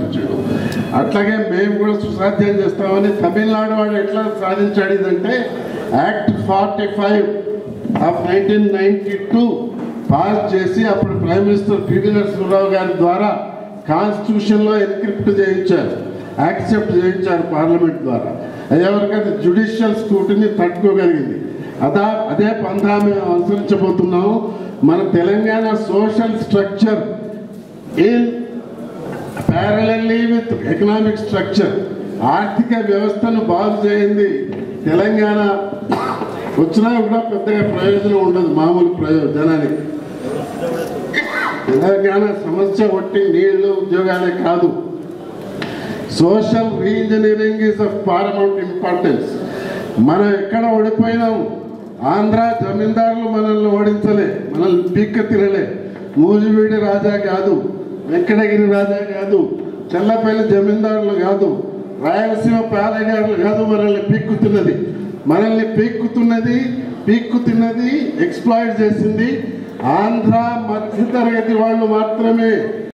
సాధించాడు అట్లాగే మేము కూడా సుసాధ్యం చేస్తామని తమిళనాడు వాడు ఎట్లా సాధించాడు ఇదంటే act forty five of nineteen ninety two pass చేసి అప్పుడు ప్రైమ్ మినిస్టర్ పివి నరసింహరావు గారి ద్వారా కాన్స్టిట్యూషన్లో ఎన్క్రిప్ట్ చేయించారు యాక్సెప్ట్ చేయించారు పార్లమెంట్ ద్వారా అది ఎవరికైతే జ్యుడిషియల్ స్కూటీని తట్టుకోగలిగింది అదా అదే పంథా మేము అనుసరించబోతున్నాము మన Telangana social structure in parallelly with economic structure ఆర్థిక వ్యవస్థను బాగు చేయింది తెలంగాణ వచ్చినా కూడా పెద్దగా ప్రయోజనం ఉండదు మామూలు ప్రయోజనం జనానికి తెలంగాణ సమస్య ఒట్టి నీళ్లు ఉద్యోగాలే కాదు social reengineering is of paramount importance మనం ఎక్కడ ఓడిపోయినాం ఆంధ్ర జమీందారులు మనల్ని ఓడించలే మనల్ని పీక్క తినలే మూజివీడి రాజా కాదు వెంకటగిరి రాజా కాదు చెల్లపల్లి జమీందారులు కాదు రాయలసీమ పాలెగారులు కాదు మనల్ని పీక్కుతున్నది మనల్ని పీక్కుతున్నది పీక్కు తిన్నది ఎక్స్ప్లాయిట్ చేసింది ఆంధ్ర మధ్యతరగతి వాళ్ళు మాత్రమే